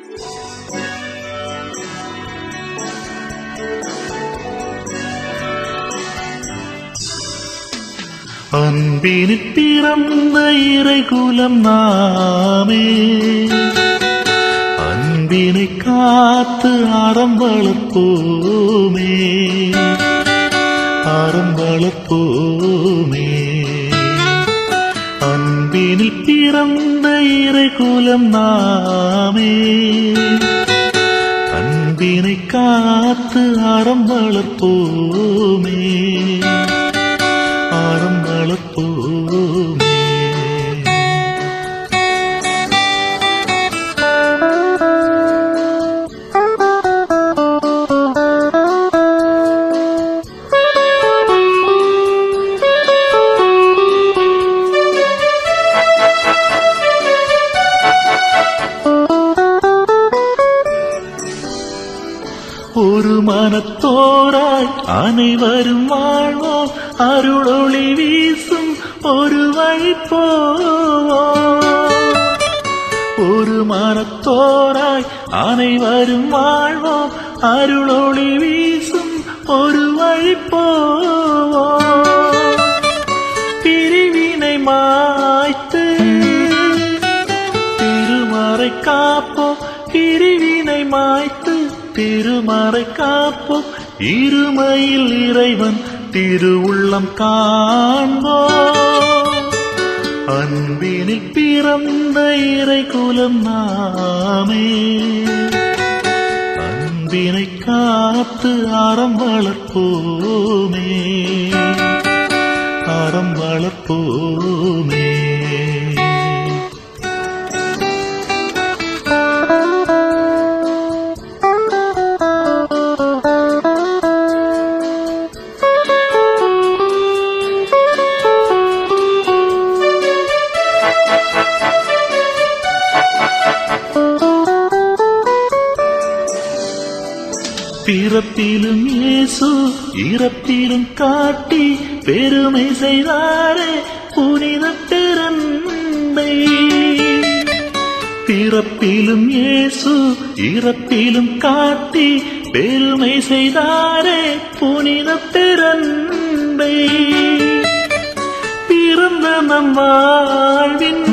அன்பினில் பிறந்த இறைகுலம் நாமே அன்பினை காத்து அறம் வளர்ப்போமே அறம் வளர்ப்போமே அன்பினில் பிறந்த இறைகுலம் நாமே அன்பினை காத்து அறம் வளர்ப்போமே அறம் வளர்ப்போமே ஒரு மனத்தோராய் அனைவரும் வாழ்வோம் அருளொளி வீசும் ஒரு வழி போவோம் ஒரு மனத்தோராய் அனைவரும் வாழ்வோம் அருளொளி வீசும் ஒரு வழி போவோம் பிரிவினை மாய்த்து திருமறை காப்போம் பிரிவினை மாய்த்து திருமறை காப்போம் இருமையில் இறைவன் திருவுள்ளம் காண்போம் அன்பினில் பிறந்த இறை குலம் நாமே அன்பினை காத்து அறம் வளர்ப்போமே அறம் வளர்ப்போமே பிறப்பிலும் இயேசு இறப்பிலும் காட்டி பெருமை செய்தாரே புனித பெருந்தை பிறப்பிலும் இயேசு இறப்பிலும் காட்டி பெருமை செய்தாரே புனித பெருந்தை பிறந்த நம் வாழ்வின்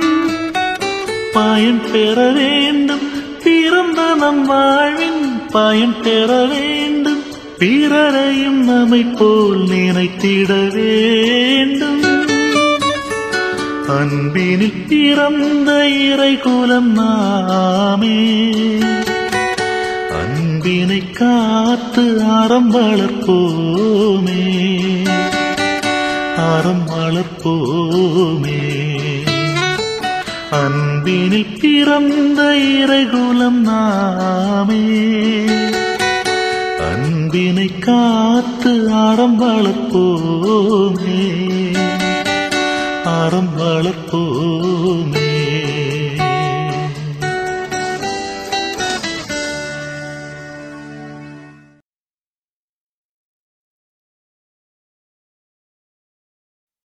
பயன் பெற வேண்டும் பிறந்த நம் வாழ்வின் பயன் பெற வேண்டும் பிறரையும் நம்மை போல் நினைத்திட வேண்டும் அன்பினில் பிறந்த இறை குலம் நாமே அன்பினை காத்து அறம் வளர்ப்போமே அறம் வளர்ப்போமே அன்பினில் பிறந்த இறைகுலம் நாமே அன்பினை காத்து அறம் வளர்ப்போமே அறம் வளர்ப்போமே